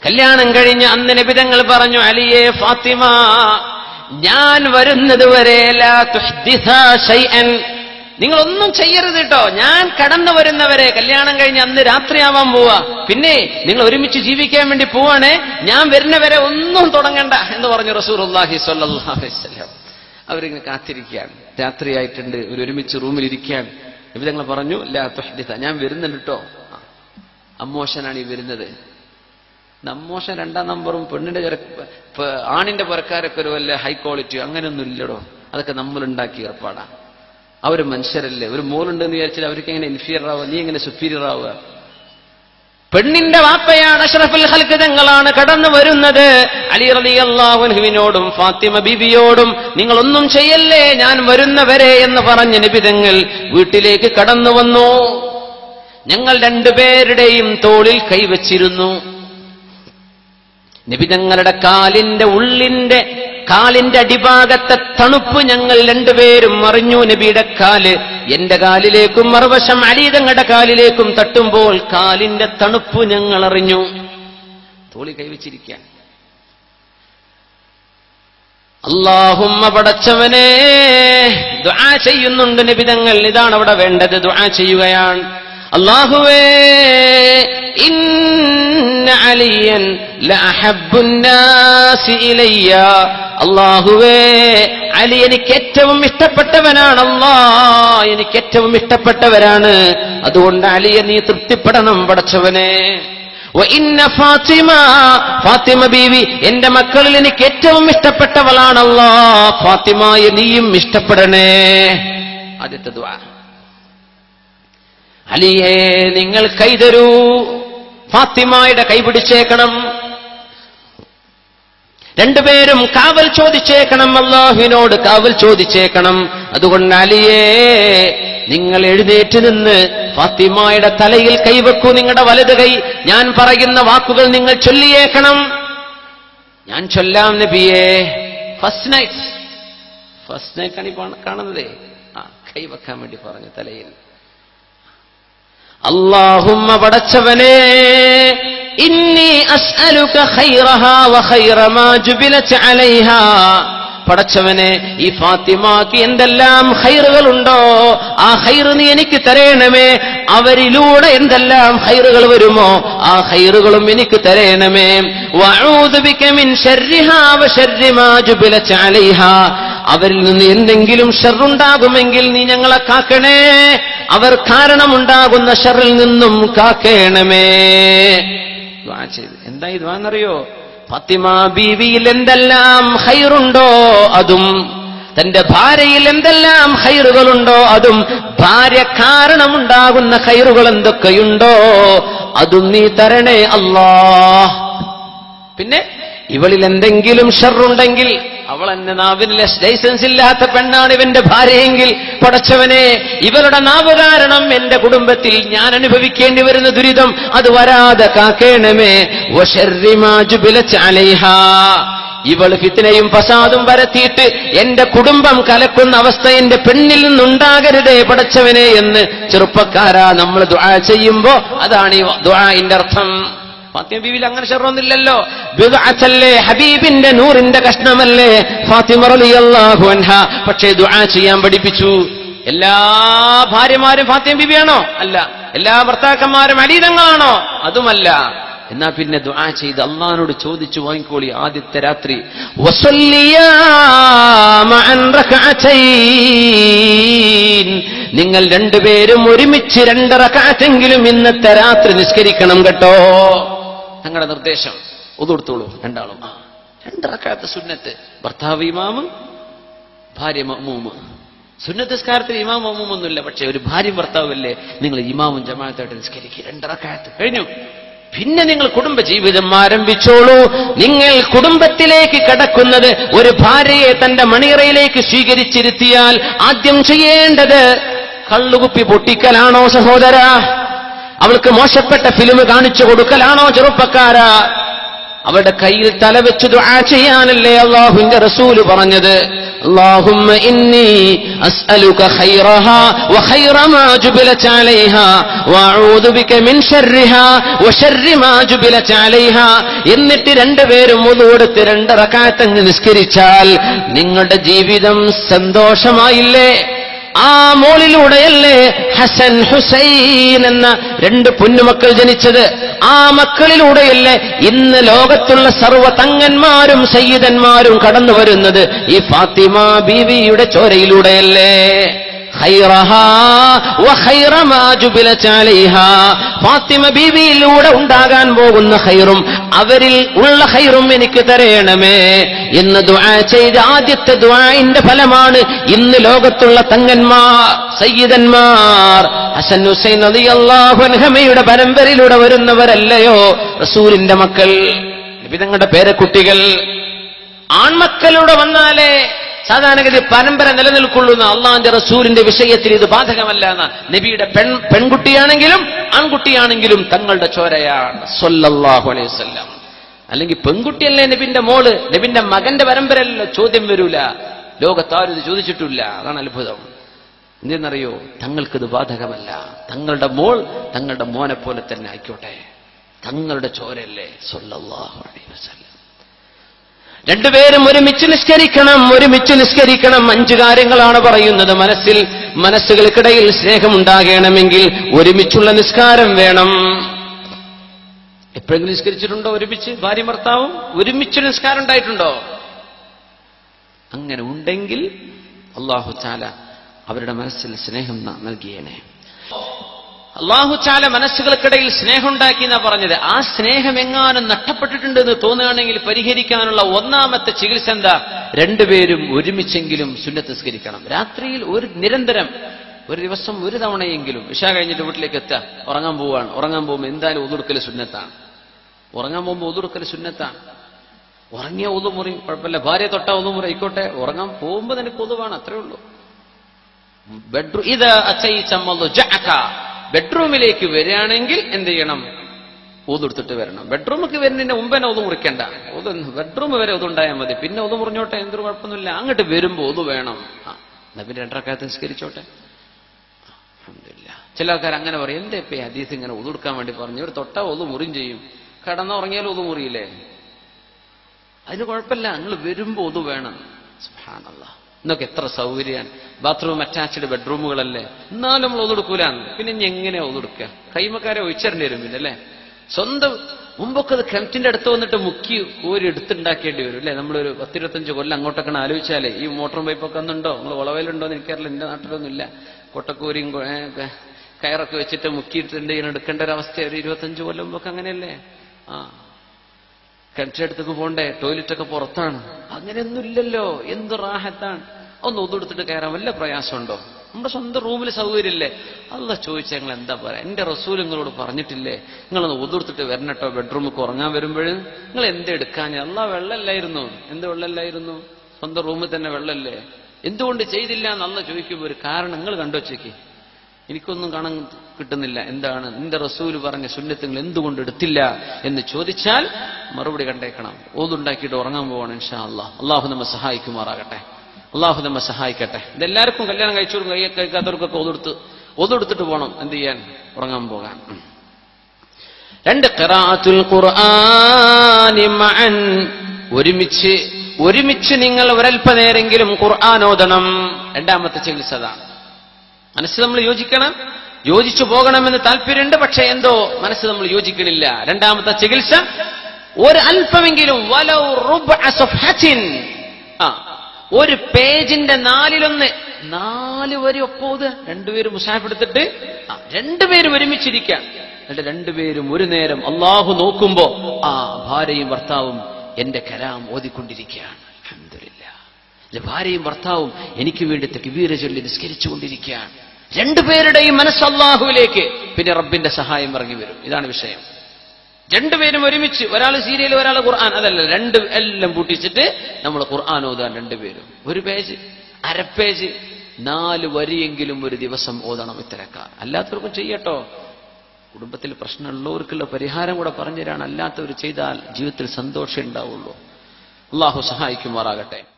കല്യാണം കഴിഞ്ഞ് അന്ന് നബിതങ്ങൾ പറഞ്ഞു അലിയെ ഫാത്തിമ ഞാൻ വരുന്നത് വരെ ലാ തുഹ്ദിസാ ഷൈഅൻ നിങ്ങളൊന്നും ചെയ്യരുത് കേട്ടോ ഞാൻ കടന്നു വരുന്നവരെ കല്യാണം കഴിഞ്ഞ് അന്ന് രാത്രിയാവാൻ പോവാ പിന്നെ നിങ്ങൾ ഒരുമിച്ച് ജീവിക്കാൻ വേണ്ടി പോവാണേ ഞാൻ വരുന്നവരെ ഒന്നും തുടങ്ങണ്ട എന്ന് പറഞ്ഞു റസൂർ അള്ളാഹി സ്വല്ലല്ലാഹു അലൈഹി വസല്ലം അവരിങ്ങനെ കാത്തിരിക്കുകയാണ് രാത്രിയായിട്ടുണ്ട് ഒരു ഒരുമിച്ച് റൂമിൽ ഇരിക്കുകയാണ് നബിതങ്ങൾ പറഞ്ഞു ലാ തുഹ്ദിസ ഞാൻ വരുന്നുണ്ട് കേട്ടോ അമ്മോശനാണ് ഈ വരുന്നത് നമ്മോശൻ രണ്ടാം നമ്പറും പെണ്ണിന്റെ ചെറ പ- ആണിന്റെ പുറക്കാരൊക്കെ ഒരു വല്ല ഹൈ ക്വാളിറ്റി അങ്ങനെയൊന്നും ഇല്ലടോ അതൊക്കെ നമ്മൾ ഉണ്ടാക്കി ഏർപ്പാടാ അവര് മനുഷ്യരല്ലേ ഒരു മോളുണ്ടെന്ന് വിചാരിച്ചാൽ അവർക്ക് എങ്ങനെ ഇൻഫീരിയർ ആവുക നീ എങ്ങനെ സുപ്പീരിയർ ആവുക പെണ്ണിന്റെ വാപ്പയാണ് അഷ്റഫുൽ ഹൽക്ക് തങ്ങളാണ് കടന്നു വരുന്നത് അലി റലി അള്ളാഹുവിനോടും ഫാത്തിമ ബീബിയോടും നിങ്ങളൊന്നും ചെയ്യല്ലേ ഞാൻ വരുന്നവരെ എന്ന് പറഞ്ഞ നിബിതങ്ങൾ വീട്ടിലേക്ക് കടന്നു വന്നു ഞങ്ങൾ രണ്ടുപേരുടെയും തോളിൽ കൈവച്ചിരുന്നു നിബിതങ്ങളുടെ കാലിന്റെ ഉള്ളിന്റെ കാലിന്റെ അടിഭാഗത്തെ തണുപ്പ് ഞങ്ങൾ രണ്ടുപേരും അറിഞ്ഞു നബിയുടെ കാല് എന്റെ കാലിലേക്കും മറുവശം അലീതങ്ങളുടെ കാലിലേക്കും തട്ടുമ്പോൾ കാലിന്റെ തണുപ്പ് ഞങ്ങൾ അറിഞ്ഞു തോളി കൈവച്ചിരിക്കാൻ അള്ളാഹുമ്മ പടച്ചവനെ ദുആ ചെയ്യുന്നുണ്ട് നബിതങ്ങൾ ഇതാണ് അവിടെ വേണ്ടത് ദുആ ചെയ്യുകയാണ് അള്ളാഹുവേ ഇന്ന അലിയൻ ലഅഹബ്ബുന്നാസി ഇലയ്യ അള്ളാഹുവേ അലി എനിക്ക് ഏറ്റവും ഇഷ്ടപ്പെട്ടവനാണ് അല്ലാ എനിക്ക് ഏറ്റവും ഇഷ്ടപ്പെട്ടവരാണ് അതുകൊണ്ട് അലിയെ നീ തൃപ്തിപ്പെടണം പടച്ചവനെ ഇന്ന ഫാത്തിമ ഫാത്തിമ ബീവി എന്റെ മക്കളിൽ എനിക്ക് ഏറ്റവും ഇഷ്ടപ്പെട്ടവളാണല്ലോ ഫാത്തിമായ നീയും ഇഷ്ടപ്പെടണേ ആദ്യത്തെ ദുആ അലിയെ നിങ്ങൾ കൈതരൂ ഫാത്തിമായുടെ കൈ പിടിച്ചേക്കണം രണ്ടുപേരും കാവൽ ചോദിച്ചേക്കണം അള്ളാഹുവിനോട് കാവൽ ചോദിച്ചേക്കണം അതുകൊണ്ട് അലിയേ നിങ്ങൾ എഴുന്നേറ്റ് നിന്ന് ഫാത്തിമായുടെ തലയിൽ കൈവെക്കൂ നിങ്ങളുടെ വലത് കൈ ഞാൻ പറയുന്ന വാക്കുകൾ നിങ്ങൾ ചൊല്ലിയേക്കണം ഞാൻ ചൊല്ലാം നബിയേ ഫസ്റ്റ് നൈറ്റ് ഫസ്റ്റ് നൈറ്റ് ആണ് ഈ കാണ- കാണുന്നതേ ആ കൈവെക്കാൻ വേണ്ടി പറഞ്ഞു തലയിൽ അള്ളാഹുമ്മ പടച്ചവനെ ഇന്നി അസ്അലുക ഖൈറഹാ വഖൈറ മാ ജുബിലത് അലൈഹാ പടച്ചവനെ ഈ ഫാത്തിമാക്ക് എന്തെല്ലാം ഹൈറുകളുണ്ടോ ആ ഹൈറ് നീ എനിക്ക് തരേണമേ അവരിലൂടെ എന്തെല്ലാം ഹൈറുകൾ വരുമോ ആ ഹൈറുകളും എനിക്ക് തരേണമേ വഅഊദു ബിക മിൻ ശർരിഹാ വശർരി മാ ജുബിലത് അലൈഹാ അവരിൽ നിന്ന് എന്തെങ്കിലും ഷർറുണ്ടാകുമെങ്കിൽ നീ ഞങ്ങളെ കാക്കണേ അവർ കാരണമുണ്ടാകുന്ന ഷറിൽ നിന്നും കാക്കേണമേ ദ്വാ ചെയ്ത് എന്താ ഈ ദ്വാ എന്നറിയോ ഫാത്തിമ ബീവിയിൽ എന്തെല്ലാം ഹൈറുണ്ടോ അതും തന്റെ ഭാര്യയിൽ എന്തെല്ലാം ഹൈറുകളുണ്ടോ അതും ഭാര്യ കാരണമുണ്ടാകുന്ന ഹൈറുകൾ എന്തൊക്കെയുണ്ടോ അതും നീ തരണേ അല്ലാ പിന്നെ ഇവളിൽ എന്തെങ്കിലും ഷർറുണ്ടെങ്കിൽ അവൾ എന്നെ നാവിന് ലൈസൻസ് ഇല്ലാത്ത പെണ്ണാണ് ഇവന്റെ ഭാര്യയെങ്കിൽ പടച്ചവനെ ഇവളുടെ നാവ് കാരണം എന്റെ കുടുംബത്തിൽ ഞാൻ അനുഭവിക്കേണ്ടി വരുന്ന ദുരിതം അത് വരാതെ കാക്കേണമേ വശർരി മാ ജുബിലത് അലൈഹാ. ഇവൾ ഫിത്തിനയും ഫസാദും വരത്തിയിട്ട് എന്റെ കുടുംബം കലക്കുന്ന അവസ്ഥ എന്റെ പെണ്ണിൽ നിന്നുണ്ടാകരുതേ പടച്ചവനെ എന്ന് ചെറുപ്പക്കാരാ നമ്മൾ ദുആ ചെയ്യുമ്പോ അതാണ് ഈ ദുആന്റെ അർത്ഥം ഫാത്തിമ ബീവിയിൽ അങ്ങനെ ഷെറൊന്നുമില്ലല്ലോ ബിദ്അത്തല്ലേ ഹബീബിന്റെ നൂറിന്റെ കഷ്ണമല്ലേ ഫാത്തിമ റളിയല്ലാഹു അൻഹ പക്ഷേ ദുആ ചെയ്യാൻ പഠിപ്പിച്ചു എല്ലാ ഭാര്യമാരും ഫാത്തിമ ബീവിയാണോ അല്ല എല്ലാ ഭർത്താക്കന്മാരും അലീതങ്ങളാണോ അതുമല്ല എന്നാ പിന്നെ ദുആ ചെയ്ത് അള്ളഹാനോട് ചോദിച്ചു വാങ്ങിക്കോളി ആദ്യത്തെ രാത്രി വസല്ലിയാ മഅൻ റകഅതൈൻ. നിങ്ങൾ രണ്ടുപേരും ഒരുമിച്ച് രണ്ട് റകഅത്തെങ്കിലും ഇന്നത്തെ രാത്രി നിസ്കരിക്കണം കേട്ടോ ഞങ്ങളുടെ നിർദ്ദേശം ഒതുകൊടുത്തോളൂ രണ്ടാളും ആ രണ്ട് റക്കാത്ത സുന്നത്ത് ഭർത്താവ് ഇമാമും ഭാര്യ മമ്മൂമ് സുന്നത്ത് നിസ്കാരത്തിൽ ഇമാം മമ്മൂമൊന്നുമില്ല പക്ഷേ ഒരു ഭാര്യയും ഭർത്താവല്ലേ നിങ്ങൾ ഇമാമും ജമാഅത്തായിട്ട് നിസ്കരിക്കുക രണ്ട് റക്കാത്ത് കഴിഞ്ഞു പിന്നെ നിങ്ങൾ കുടുംബ ജീവിതം ആരംഭിച്ചോളൂ നിങ്ങൾ കുടുംബത്തിലേക്ക് കടക്കുന്നത് ഒരു ഭാര്യയെ തന്റെ മണിയറയിലേക്ക് സ്വീകരിച്ചിരുത്തിയാൽ ആദ്യം ചെയ്യേണ്ടത് കള്ളുകുപ്പി പൊട്ടിക്കലാണോ സഹോദര അവൾക്ക് മോശപ്പെട്ട ഫിലിം കാണിച്ചു കൊടുക്കലാണോ ചെറുപ്പക്കാരാ അവരുടെ കയ്യിൽ തലവെച്ച് ദുആ ചെയ്യാനല്ലേ അള്ളാഹുവിന്റെ റസൂല് പറഞ്ഞത് اللهم إني أسألك خيرها وخير ما جبلت عليها وأعوذ بك من شرها وشر ما جبلت عليها എന്നിട്ട് രണ്ടുപേരും ഒന്നുകൊടുത്ത് രണ്ട് റക്കാത്തങ്ങ് നിസ്കരിച്ചാൽ നിങ്ങളുടെ ജീവിതം സന്തോഷമായില്ലേ ആ മോളിലൂടെയല്ലേ ഹസൻ ഹുസൈൻ എന്ന രണ്ട് പൊന്നുമക്കൾ ജനിച്ചത് ആ മക്കളിലൂടെയല്ലേ ഇന്ന് ലോകത്തുള്ള സർവ്വ തങ്ങന്മാരും സയ്യിദന്മാരും കടന്നു വരുന്നത് ഈ ഫാത്തിമ ബീവിയുടെ ചോരയിലൂടെയല്ലേ ഖൈറഹാ വഖൈറ മാ ജുബിലത് അലൈഹാ. ഫാത്തിമ ബീവിയിലൂടെ ഉണ്ടാകാൻ പോകുന്ന ഖൈറും അവരിൽ ഉള്ള ഖൈറും എനിക്ക് തരയണമേ എന്ന് ദുആ ചെയ്ത ആദ്യത്തെ ദുആഇന്റെ ഫലമാണ് ഇന്ന് ലോകത്തുള്ള തങ്ങന്മാർ സയ്യിദന്മാർ ഹസൻ ഹുസൈൻ റളിയല്ലാഹു അൻഹുമയുടെ പരമ്പരയിലൂടെ വരുന്നവരല്ലയോ റസൂലിന്റെ മക്കൾ നബിതങ്ങളുടെ പേരക്കുട്ടികൾ ആൺമക്കളുടെ വന്നാലേ സാധാരണഗതി പരമ്പര നിലനിൽക്കുള്ളൂ എന്ന് അള്ളാന്റെ റസൂലിന്റെ വിഷയത്തിൽ ഇത് ബാധകമല്ല എന്ന നബിയുടെ പെൺ പെൺകുട്ടിയാണെങ്കിലും ആൺകുട്ടിയാണെങ്കിലും തങ്ങളുടെ ചോരയാണ് സല്ലല്ലാഹു അലൈഹി വസല്ലം അല്ലെങ്കിൽ പെൺകുട്ടിയല്ലേ നബിന്റെ മോള് നബിന്റെ മകന്റെ പരമ്പരയല്ലോ ചോദ്യം വരൂല ലോകത്താരും ഇത് ചോദിച്ചിട്ടില്ല അതാണ് അത്ഭുതം എന്തെന്നറിയോ തങ്ങൾക്കിത് ബാധകമല്ല തങ്ങളുടെ മോൾ തങ്ങളുടെ മോനെ പോലെ തന്നെ ആയിക്കോട്ടെ തങ്ങളുടെ ചോരല്ലേ സല്ലല്ലാഹു അലൈഹി വസല്ലം രണ്ടുപേരും ഒരുമിച്ച് നിസ്കരിക്കണം ഒരുമിച്ച് നിസ്കരിക്കണം അഞ്ചു കാര്യങ്ങളാണ് പറയുന്നത് മനസ്സിൽ മനസ്സുകൾക്കിടയിൽ സ്നേഹമുണ്ടാകണമെങ്കിൽ ഒരുമിച്ചുള്ള നിസ്കാരം വേണം എപ്പോഴെങ്കിലും നിസ്കരിച്ചിട്ടുണ്ടോ ഒരുമിച്ച് ഭാര്യ ഭർത്താവും ഒരുമിച്ച് നിസ്കാരം ഉണ്ടായിട്ടുണ്ടോ അങ്ങനെ ഉണ്ടെങ്കിൽ അള്ളാഹു ചാല അവരുടെ മനസ്സിൽ സ്നേഹം ന- നൽകിയേനെ അള്ളാഹു ചാല മനസ്സുകൾക്കിടയിൽ സ്നേഹം ഉണ്ടാക്കി എന്നാ പറഞ്ഞത് ആ സ്നേഹം എങ്ങാനും നഷ്ടപ്പെട്ടിട്ടുണ്ട് എന്ന് തോന്നുകയാണെങ്കിൽ പരിഹരിക്കാനുള്ള ഒന്നാമത്തെ ചികിത്സ എന്താ രണ്ടുപേരും ഒരുമിച്ചെങ്കിലും സുന്നത്ത് നിസ്കരിക്കണം രാത്രിയിൽ ഒരു നിരന്തരം ഒരു ദിവസം ഒരു തവണയെങ്കിലും ഇഷ കഴിഞ്ഞിട്ട് വീട്ടിലേക്ക് എത്തുക ഉറങ്ങാൻ പോവാണ് ഉറങ്ങാൻ പോകുമ്പോൾ എന്തായാലും ഒതുടുക്കൽ സുന്നത്താണ് ഉറങ്ങാൻ പോകുമ്പോൾ ഒതുടുക്കൽ സുന്നത്താണ് ഉറങ്ങിയ ഒതുമുറി കുഴപ്പമില്ല ഭാര്യ തൊട്ട ഒതുമുറി ആയിക്കോട്ടെ ഉറങ്ങാൻ പോകുമ്പോൾ നിനക്ക് ഒതുവാണ് അത്രേ ഉള്ളൂ ബെഡ്റൂം ഇത് അച്ചയിച്ചമ്മു ജഅക ബെഡ്റൂമിലേക്ക് വരികയാണെങ്കിൽ എന്ത് ചെയ്യണം ഊതെടുത്തിട്ട് വരണം ബെഡ്റൂമിലേക്ക് വരുന്നതിന് മുമ്പ് തന്നെ ഒതു മുറിക്കണ്ട ഒതു ബെഡ്റൂം വരെ ഒതുണ്ടായാൽ മതി പിന്നെ ഒതു മുറിഞ്ഞോട്ടെ എന്തൊരു കുഴപ്പമൊന്നുമില്ല അങ്ങോട്ട് വരുമ്പോൾ ഒതു വേണം ആ എന്നാ പിന്നെ രണ്ടരക്കാലത്ത് നിസ്കരിച്ചോട്ടെ അൽഹംദുലില്ലാ. ചില ആൾക്കാർ അങ്ങനെ പറയും എന്റെ ഇപ്പൊ ഈ ഹദീസ് ഇങ്ങനെ ഒതുടുക്കാൻ വേണ്ടി പറഞ്ഞു ഒരു തൊട്ട ഒതു മുറിയും ചെയ്യും കടന്നുറങ്ങിയാലും ഒതു മുറിയില്ലേ അതിന് കുഴപ്പമില്ല നിങ്ങൾ വരുമ്പോ ഒതു വേണം സുബ്ഹാനല്ലാ ഇന്നൊക്കെ എത്ര സൗകര്യമാണ് ബാത്റൂം അറ്റാച്ച്ഡ് ബെഡ്റൂമുകളല്ലേ എന്നാലും നമ്മൾ ഒതുടുക്കൂലാന്ന് പിന്നെ ഇനി എങ്ങനെ ഒതുടുക്കുക കൈമക്കാരെ ഒഴിച്ചറിഞ്ഞു വരും പിന്നെ അല്ലേ സ്വന്തം മുമ്പൊക്കെ അത് കിണറ്റിന്റെ അടുത്ത് വന്നിട്ട് മുക്കി കോരി എടുത്തുണ്ടാക്കേണ്ടി വരും അല്ലേ നമ്മളൊരു പത്തിരുപത്തഞ്ച് കൊല്ലം അങ്ങോട്ടൊക്കെ ആലോചിച്ചാലേ ഈ മോട്ടോർ പൈപ്പൊക്കെ ഒന്നുണ്ടോ നിങ്ങൾ വളവയിലുണ്ടോ എന്ന് എനിക്കറിയില്ല എന്റെ നാട്ടിലൊന്നും ഇല്ല കൊട്ടക്കൂരിയും കൊ- ഏ, ക- കയറൊക്കെ വെച്ചിട്ട് മുക്കിയിട്ടുണ്ട് ഇങ്ങനെ എടുക്കേണ്ട ഒരു അവസ്ഥ ഒരു ഇരുപത്തഞ്ച് കൊല്ലം മുമ്പൊക്കെ അങ്ങനെയല്ലേ ആ കിണറ്റിനടുത്തേക്ക് പോണ്ടേ ടോയ്ലറ്റൊക്കെ പുറത്താണ് അങ്ങനെയൊന്നും ഇല്ലല്ലോ എന്ത് റാഹത്താണ് ഒന്ന് ഒന്നെടുത്തിട്ട് കയറാൻ വല്ല പ്രയാസമുണ്ടോ നമ്മുടെ സ്വന്തം റൂമിൽ സൗകര്യമില്ലേ അല്ല ചോദിച്ചാൽ ഞങ്ങൾ എന്താ പറയാ എന്റെ റസൂൽ നിങ്ങളോട് പറഞ്ഞിട്ടില്ലേ നിങ്ങളൊന്ന് ഒതെടുത്തിട്ട് വരണട്ടോ ബെഡ്റൂമിൽ ഉറങ്ങാൻ വരുമ്പോഴും നിങ്ങൾ എന്തെടുക്കാൻ അല്ല വെള്ളമല്ലായിരുന്നു എന്ത് വെള്ളമല്ലായിരുന്നു സ്വന്തം റൂമിൽ തന്നെ വെള്ളമല്ലേ എന്തുകൊണ്ട് ചെയ്തില്ല എന്നല്ല ചോദിക്കുമ്പോൾ ഒരു കാരണം നിങ്ങൾ കണ്ടുവച്ചേക്ക് എനിക്കൊന്നും കാണാൻ കിട്ടുന്നില്ല എന്താണ് നിന്റെ റസൂല് പറഞ്ഞ സുന്നത്തുകൾ എന്തുകൊണ്ട് എടുത്തില്ല എന്ന് ചോദിച്ചാൽ മറുപടി കണ്ടേക്കണം ഓതുണ്ടാക്കിയിട്ട് ഉറങ്ങാൻ പോവാണ് ഇൻഷാ അള്ളാഹ് അള്ളാഹു നമ്മെ സഹായിക്കുമാറാകട്ടെ അള്ളാഹു നമ്മെ സഹായിക്കട്ടെ ഇതെല്ലാവർക്കും കല്യാണം കഴിച്ചവർക്കും കൈ കഴിക്കാത്തവർക്കൊക്കെ ഒതെടുത്ത് ഒതെടുത്തിട്ട് പോകണം എന്ത് ചെയ്യാൻ ഉറങ്ങാൻ പോകാൻ ഉം. രണ്ട് ഖിറാഅത്തുൽ ഖുർആനി മഅൻ ഒരുമിച്ച് ഒരുമിച്ച് നിങ്ങൾ ഒരൽപ്പനേരെങ്കിലും ഖുർആൻ ഓതണം രണ്ടാമത്തെ ചികിത്സ അതാണ് മനസ്സ് നമ്മൾ യോജിക്കണം യോജിച്ചു പോകണമെന്ന് താല്പര്യമുണ്ട് പക്ഷെ എന്തോ മനസ്സ് നമ്മൾ യോജിക്കണില്ല രണ്ടാമത്തെ ചികിത്സ ഒരു അല്പമെങ്കിലും വലൗ റുബ്അ സഫ്ഹത്തിൻ. ആ ഒരു പേജിന്റെ നാലിലൊന്ന് നാല് വരി ഒപ്പോത് രണ്ടുപേരും മുസാഫ് എടുത്തിട്ട് ആ, രണ്ടുപേരും ഒരുമിച്ചിരിക്കാം എന്നിട്ട് രണ്ടുപേരും ഒരു നേരം അള്ളാഹു നോക്കുമ്പോ ആ ഭാര്യയും ഭർത്താവും എന്റെ കലാം ഓതിക്കൊണ്ടിരിക്കുകയാണ് അൽഹംദുലില്ലാ എന്റെ ഭാര്യയും ഭർത്താവും എനിക്ക് വേണ്ടി തെക്കുവീര ചൊല്ലി നിസ്കരിച്ചുകൊണ്ടിരിക്കുകയാണ് രണ്ടുപേരുടെയും മനസ്സ് അള്ളാഹുവിലേക്ക് പിന്നെ റബ്ബിന്റെ സഹായം ഇറങ്ങി വരും ഇതാണ് വിഷയം രണ്ടുപേരും ഒരുമിച്ച് ഒരാൾ സീരിയൽ ഒരാൾ ഖുർആൻ അതല്ല രണ്ട് എല്ലാം പൂട്ടിച്ചിട്ട് നമ്മൾ ഖുർആൻ ഓതാൻ രണ്ടുപേരും ഒരു പേജ് അര പേജ് നാല് വരിയെങ്കിലും ഒരു ദിവസം ഓതണം ഇത്തരക്കാർ അല്ലാത്തവർക്കും ചെയ്യട്ടോ കുടുംബത്തിൽ പ്രശ്നമുള്ളവർക്കുള്ള പരിഹാരം കൂടെ പറഞ്ഞു തരാണ് അല്ലാത്തവർ ചെയ്താൽ ജീവിതത്തിൽ സന്തോഷം ഉണ്ടാവുള്ളൂ അള്ളാഹു സഹായിക്കുമാറാകട്ടെ